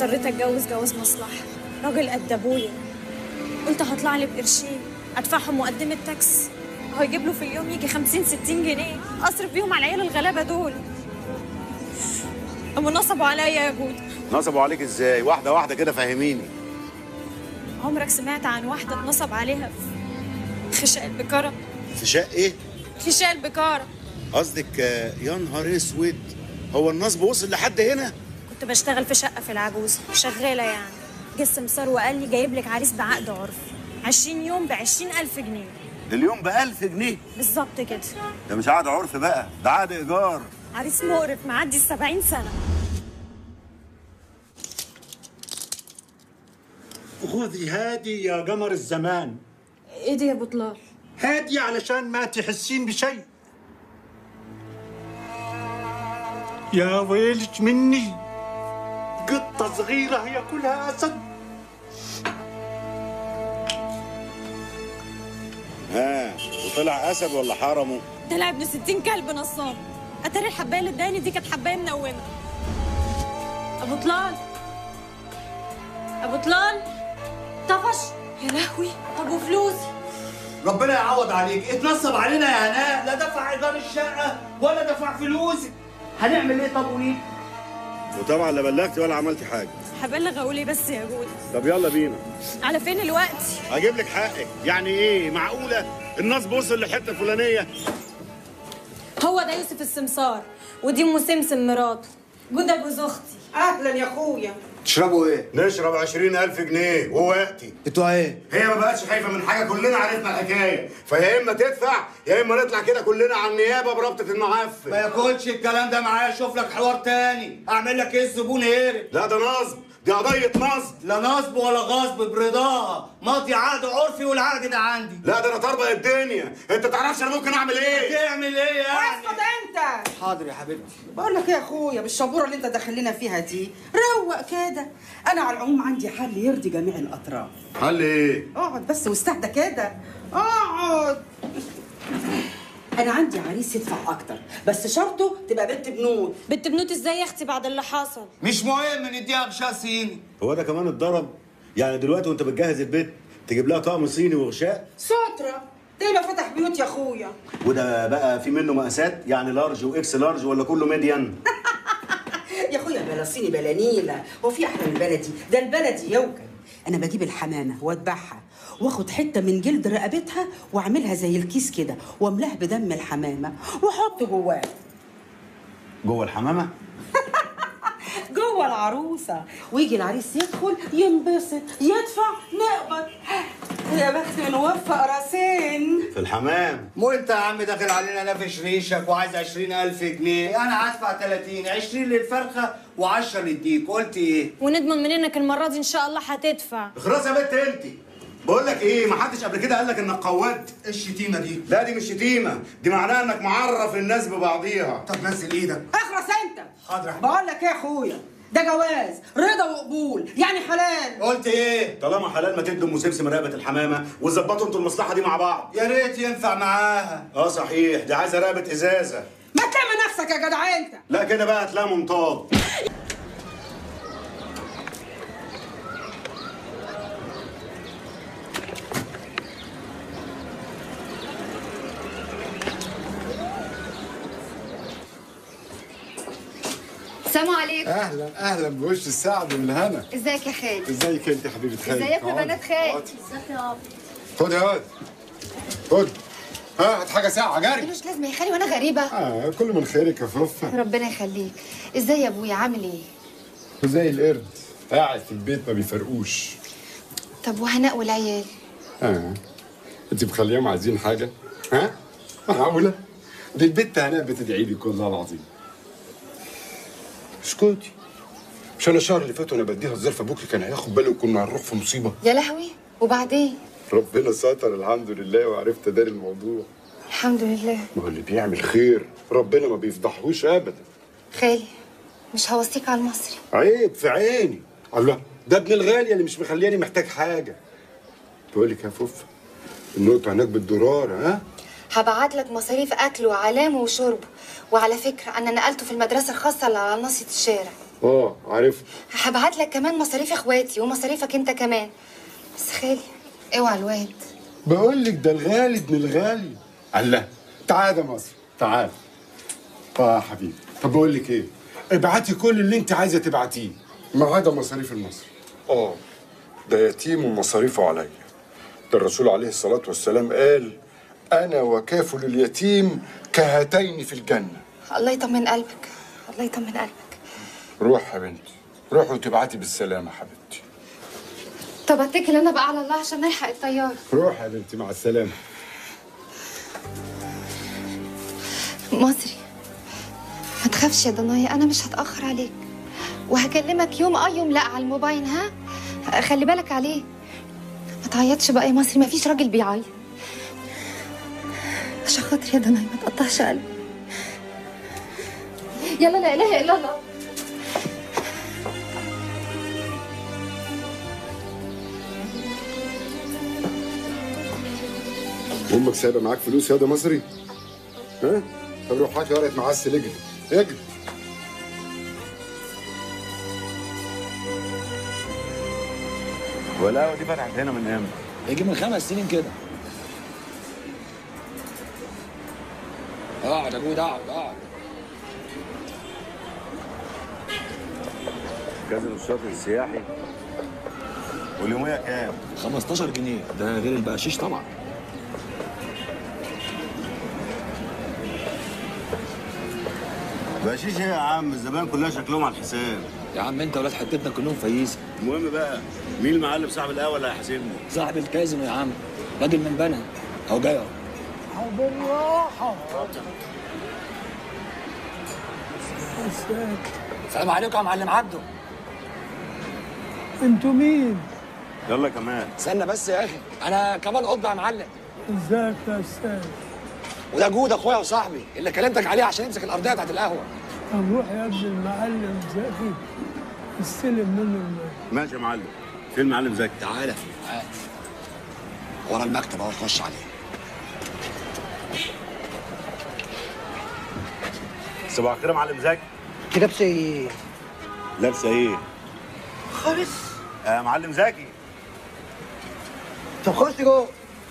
اضطريت اتجوز جواز مصلحه راجل قد ابويا قلت هطلع لي بقرشين ادفعهم مقدمه تاكس هو يجيب له في اليوم يجي 50 60 جنيه اصرف بيهم على العيال الغلابه دول هم نصبوا عليا يا جود نصبوا عليك ازاي واحده واحده كده فهميني عمرك سمعت عن واحده اتنصب عليها في خشاء البكاره في شق ايه خشاء البكاره قصدك آه، يا نهار اسود هو النصب وصل لحد هنا كنت بشتغل في شقه في العجوز شغاله يعني جه السمسار وقال لي جايب لك عريس بعقد عرف 20 يوم ب 20000 جنيه اليوم ب 1000 جنيه بالظبط كده ده مش عقد عرف بقى ده عقد ايجار عريس مقرف معدي ال 70 سنه خذي هادي يا قمر الزمان ايه دي يا بطلال هادي علشان ما تحسين بشيء يا ويلك مني قطة صغيرة ياكلها أسد ها وطلع اسد ولا حرمه طلع ابن 60 كلب نصاب اتاري الحبايه اللي اداني دي كانت حبايه منومه ابو طلال ابو طلال طفش يا لهوي طب وفلوسي ربنا يعوض عليك اتنصب علينا يا هناء لا دفع ايجار الشقه ولا دفع فلوسك هنعمل ايه طب وليه وطبعا لا بلغتي ولا عملتي حاجه هبلغ اقول ايه بس يا جود طب يلا بينا على فين الوقت هجيب لك حقك يعني ايه معقوله النصب وصل للحته الفلانيه هو ده يوسف السمسار ودي ام سمسم مراته جوده جوز اختي اهلا يا اخويا تشربوا ايه نشرب 20000 جنيه ووقتي انتوا ايه هي ما بقتش خايفه من حاجه كلنا عرفنا الحكايه فيا اما تدفع يا اما نطلع كده كلنا على النيابه برابطه ما المعفن ياكلش الكلام ده معايا اشوف لك حوار تاني اعمل لك ايه الزبون هيرب لا ده نصب دي قضيه نصب لا نصب ولا غصب برضاها ماضي عقد عرفي والعقد ده عندي لا ده انا طربق الدنيا انت تعرفش انا ممكن اعمل ايه تعمل ايه يعني اسكت انت حاضر يا حبيبتي بقول لك ايه يا اخويا بالشبوره اللي انت داخلنا فيها دي روق كده انا على العموم عندي حل يرضي جميع الاطراف حل ايه اقعد بس واستهدى كده اقعد انا عندي عريس يدفع اكتر بس شرطه تبقى بنت بنود بنت بنوت ازاي يا اختي بعد اللي حصل مش مهم نديها غشاء صيني هو ده كمان اتضرب يعني دلوقتي وانت بتجهز البيت تجيب لها طقم صيني وغشاء سترة تبقى فتح بيوت يا اخويا وده بقى في منه مقاسات يعني لارج واكس لارج ولا كله ميديان يا اخويا بلا صيني بلا نيله هو في احلى من البلدي ده البلدي يوكل انا بجيب الحمامه واتبعها واخد حته من جلد رقبتها واعملها زي الكيس كده واملاه بدم الحمامه واحطه جواه جوه الحمامه جوه العروسه ويجي العريس يدخل ينبسط يدفع نقبض يا بخت من وفق راسين في الحمام مو انت يا عم داخل علينا نافش ريشك وعايز 20000 جنيه انا هدفع 30 20 للفرخه و10 للديك قلت ايه ونضمن منك المره دي ان شاء الله هتدفع خلاص يا بنت انت بقول لك ايه ما حدش قبل كده قال لك انك قواد ايه الشتيمه دي لا دي مش شتيمه دي معناها انك معرف الناس ببعضيها طب نزل ايدك اخرس انت حاضر يا حبيبي. بقول لك ايه يا اخويا ده جواز رضا وقبول يعني حلال قلت ايه طالما حلال ما تدوا ام سمسم رقبه الحمامه وتظبطوا انتوا المصلحه دي مع بعض يا ريت ينفع معاها اه صحيح دي عايزه رقبه ازازه ما تلم نفسك يا جدع انت لا كده بقى هتلاقي منطاد السلام عليكم اهلا اهلا بوش السعد والهنا ازيك يا خالد ازيك انت يا حبيبه خالد ازيكم يا اقعدي. بنات خالد اقعدي. خد يا واد خد ها هات حاجه ساعه جري ملوش لازمه يا خالي وانا غريبه اه كل من خيرك يا فوفا ربنا يخليك ازاي يا ابويا عامل ايه وزي القرد قاعد في البيت ما بيفرقوش طب وهناء والعيال اه انت مخليهم عايزين حاجه ها معقوله دي البت هناء بتدعي لي والله العظيم اسكتي مش انا الشهر اللي فات وانا بديها الظرف ابوكي كان هياخد باله وكنا هنروح في مصيبه يا لهوي وبعدين ربنا ستر الحمد لله وعرفت اداري الموضوع الحمد لله ما هو اللي بيعمل خير ربنا ما بيفضحوش ابدا خالي مش هوصيك على المصري عيب في عيني الله ده ابن الغاليه اللي مش مخلياني محتاج حاجه بقول لك يا فوفا النقطه هناك بالدولار ها هبعت لك مصاريف اكله وعلامه وشربه وعلى فكره انا نقلته في المدرسه الخاصه اللي على ناصيه الشارع اه عارف هبعت لك كمان مصاريف اخواتي ومصاريفك انت كمان بس خالي اوعى الواد بقول لك ده الغالي ابن الغالي الله تعال يا مصر تعال اه يا حبيبي طب بقول لك ايه ابعتي كل اللي انت عايزه تبعتيه ما عدا مصاريف المصري اه ده يتيم ومصاريفه عليا ده الرسول عليه الصلاه والسلام قال انا وكافل اليتيم كهاتين في الجنه الله يطمن قلبك الله يطمن قلبك روح يا بنتي روحي وتبعتي بالسلامه حبيبتي طب اتكل انا بقى على الله عشان نلحق الطياره روح يا بنتي مع السلامه مصري ما تخافش يا ضنايا انا مش هتاخر عليك وهكلمك يوم اه يوم لا على الموبايل ها خلي بالك عليه ما تعيطش بقى يا مصري ما فيش راجل بيعيط عشان خاطري يا ضنايا ما تقطعش قلبي يلا لا اله الا الله امك سايبه معاك فلوس يا ده مصري ها طب روح هات لي ورقه معسل اجري اجري والقهوه دي فتحت هنا من امتى؟ يجي من خمس سنين كده اقعد يا جود اقعد اقعد كازينو الشاطئ السياحي واليوميه كام؟ 15 جنيه ده غير البقشيش طبعا بقشيش ايه يا عم الزبائن كلها شكلهم على الحساب يا عم انت ولاد حتتنا كلهم فييسه المهم بقى مين المعلم صاحب القهوه اللي هيحاسبني؟ صاحب الكازينو يا عم راجل من بنها اهو جاي اهو السلام عليكم يا معلم عبده انتوا مين؟ يلا كمان استنى بس يا اخي انا كمان قطب يا معلم ازيك يا استاذ؟ وده جود اخويا وصاحبي اللي كلمتك عليه عشان يمسك الارضيه بتاعت القهوه طب روح يا ابن المعلم زكي استلم منه المال ماشي يا معلم فين المعلم زكي؟ تعالى تعالى ورا المكتب اهو خش عليه صباح الخير يا معلم زكي انت لابسه ايه؟ لابسه ايه؟ خالص يا معلم زكي طب خش جوه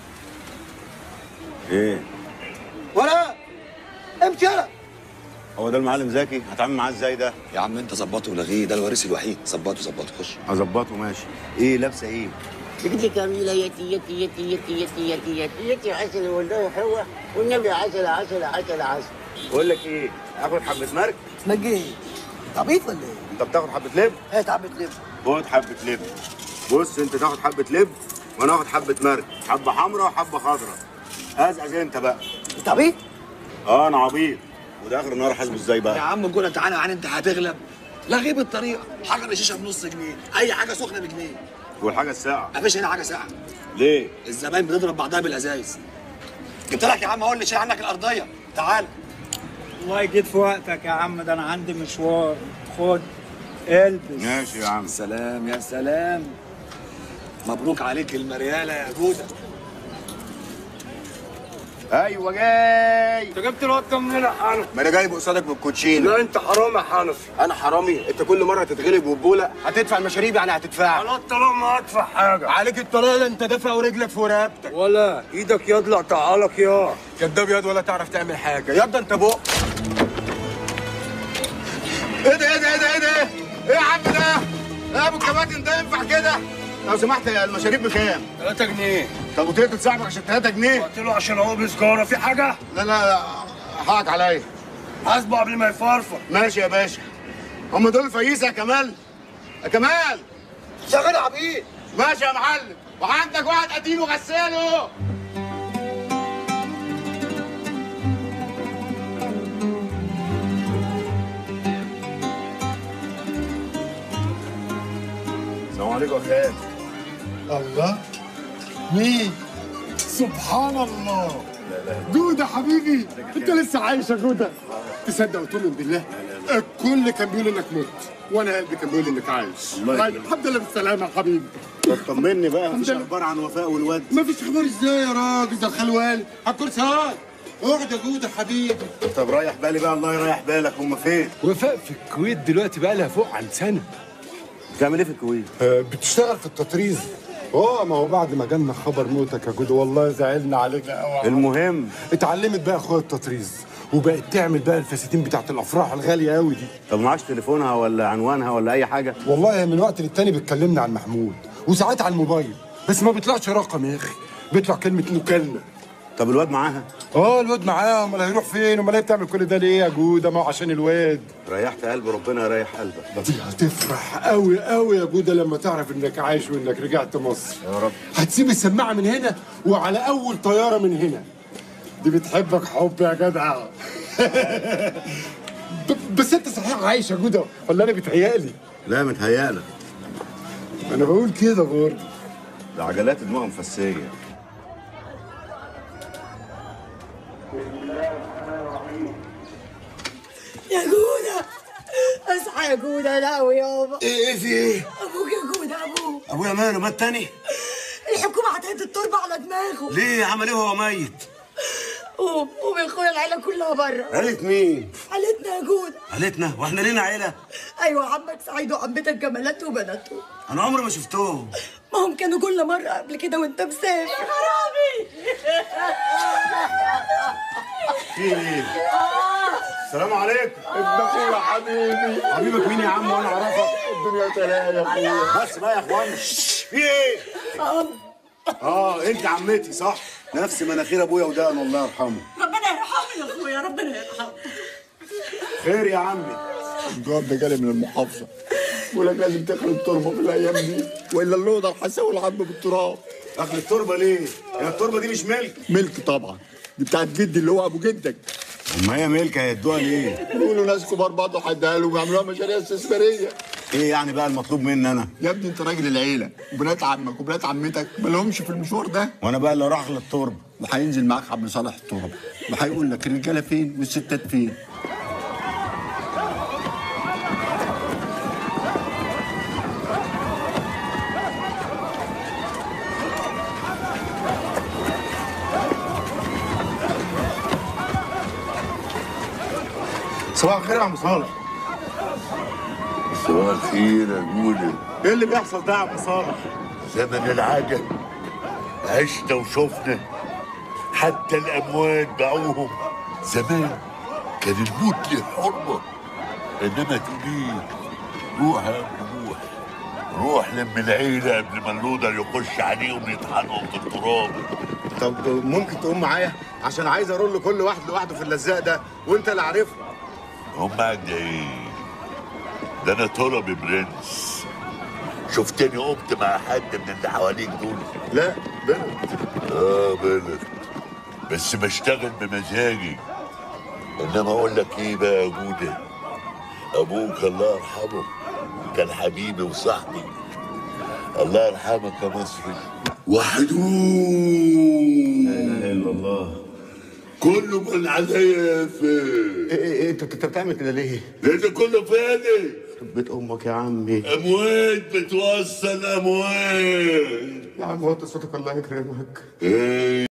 ايه؟ ولا امشي يلا هو ده المعلم زكي هتعامل معاه ازاي ده؟ يا عم انت ظبطه ولغيه ده الوريث الوحيد ظبطه ظبطه خش هظبطه ماشي ايه لابسه ايه؟ بنتي جميلة يتي يتي يتي يتي يتي يتي يتي يتي عسل والله حلوة والنبي عسل عسل عسل عسل بقول لك ايه؟ اخد حبه مرك؟ نجي عبيط ولا ايه؟ انت بتاخد حبه لب؟ هات عبيط لب خد حبه لب بص انت تاخد حبه لب وانا اخد حبه مرك حبه حمراء وحبه خضراء ازقز انت بقى انت عبيط؟ اه انا عبيط وده اخر النهار حاسبه ازاي يا بقى؟ عم جولة تعالى عن انت هتغلب لغيه بالطريقه حاجه الشيشه بنص جنيه اي حاجه سخنه بجنيه والحاجه الساعه مفيش هنا حاجه ساعه ليه؟ الزباين بتضرب بعضها بالازايز جبت لك يا عم اقول اللي شيل عنك الارضيه تعال والله جيت في وقتك يا عم ده انا عندي مشوار خد البس ماشي يا عم سلام يا سلام مبروك عليك المرياله يا جوده ايوه جاي انت جبت الواد ده منين يا حنفي؟ ما انا جايب قصادك بالكوتشينه لا انت حرام يا حنفي انا حرامي انت كل مره تتغلب وتبولق هتدفع المشاريب يعني هتدفع على الطلاق ما ادفع حاجة عليك الطلاق انت دافع ورجلك في رقبتك ولا ايدك يضلع تعالك يا كداب ياض ولا تعرف تعمل حاجه ياض ده انت بق ايه ده ايه ده ايه ده ايه ده ايه يا عم ده يا ابو الكباتن ده ينفع كده لو سمحت يا المشاريب بكام 3 جنيه طب وتقدر صاحبك عشان 3 جنيه قلت له عشان هو بسجارة في حاجة؟ لا لا لا حقك عليا حاسبه قبل ما يفرفر ماشي يا باشا هم دول الفييسه يا كمال يا كمال شغال عبيط ماشي يا معلم وعندك واحد قديم وغساله السلام عليكم يا خال الله مين سبحان الله جودة حبيبي انت لسه عايش يا جودة تصدق وتؤمن بالله الكل كان بيقول انك مت وانا قلبي كان بيقول انك عايش الله طيب يخليك. الحمد لله بالسلامة يا حبيبي طب طمني بقى مفيش الحمد لله. اخبار عن وفاء والواد مفيش اخبار ازاي يا راجل ده الخلوان على الكرسي هات اقعد يا جودة حبيبي طب رايح بالي بقى الله يريح بالك هم فين؟ وفاء في الكويت دلوقتي بقى لها فوق عن سنة بتعمل ايه في الكويت؟ آه، بتشتغل في التطريز اه ما هو بعد ما جالنا خبر موتك يا جودة والله زعلنا عليك قوي المهم اتعلمت بقى اخويا التطريز وبقت تعمل بقى الفساتين بتاعت الافراح الغاليه قوي دي طب معاش تليفونها ولا عنوانها ولا اي حاجه؟ والله من وقت للتاني بتكلمنا عن محمود وساعات على الموبايل بس ما بيطلعش رقم يا اخي بيطلع كلمه مكالمه طب الواد معاها؟ اه الواد معاه امال هيروح فين امال هي بتعمل كل ده ليه يا جوده ما هو عشان الواد ريحت قلب ربنا يريح قلبك دي هتفرح قوي قوي يا جوده لما تعرف انك عايش وانك رجعت مصر يا رب هتسيب السماعه من هنا وعلى اول طياره من هنا دي بتحبك حب يا جدع ب- بس انت صحيح عايش يا جوده ولا انا بتهيألي لا متهيألك انا بقول كده برضه ده عجلات دماغها مفسيه يا جودة اصحى يا جودة لا يابا ايه ايه في ايه؟ ابوك يا جودة ابوك ابويا ماله مات تاني؟ الحكومة هتهد التربة على دماغه ليه عمل ايه وهو ميت؟ قوم قوم يا اخويا العيلة كلها بره عيلة مين؟ عيلتنا يا جودة عيلتنا واحنا لينا عيلة؟ ايوه عمك سعيد وعمتك جمالات وبناته انا عمري ما شفتهم ما هم كانوا كل مرة قبل كده وانت مسافر يا خرابي في ايه؟ السلام عليكم ابن اخويا حبيبي حبيبك مين يا عم وانا اعرفك؟ الدنيا سلام يا اخويا بس بقى يا اخوانا في ايه؟ اه انت عمتي صح؟ نفس مناخير ابويا ودقن الله يرحمه ربنا يرحمه يا اخويا ربنا يرحمه خير يا عمي الجواب ده جالي من المحافظه بيقول لك لازم تخلي التربه في الايام دي والا اللوضه الحساوي العب بالتراب اخد التربه ليه؟ هي التربه دي مش ملك ملك طبعا دي بتاعت جدي اللي هو ابو جدك ما هي ملك هيدوها ليه؟ بيقولوا ناس كبار برضه حدها له وبيعملوها مشاريع استثماريه ايه يعني بقى المطلوب مني انا؟ يا ابني انت راجل العيله وبنات عمك وبنات عمتك ما لهمش في المشوار ده وانا بقى اللي راح للتربه وهينزل معاك عم صالح التربه وهيقول لك الرجاله فين والستات فين صباح الخير يا عم صالح صباح الخير يا جودة ايه اللي بيحصل ده يا عم صالح؟ زمن العجل عشنا وشفنا حتى الأموات باعوهم زمان كان الموت له حرمة إنما تقولي روح يا ابني روح روح لم العيلة قبل ما اللودر يخش عليهم يطحنهم في التراب طب ممكن تقوم معايا عشان عايز ارول كل واحد لوحده في اللزاق ده وانت اللي عارفه هم ده ايه ده انا طلبي برنس شفتني قمت مع حد من اللي حواليك دول لا بلد اه بلد بس بشتغل بمزاجي انما اقول لك ايه بقى يا جوده ابوك الله يرحمه كان حبيبي وصاحبي الله يرحمك يا مصري وحدوه لا اله الا الله كله من عذاب ايه ايه انت انت بتعمل كده ليه؟ لان كله فادي بيت امك يا عمي اموات بتوصل اموات يا عم وطي صوتك الله يكرمك ايه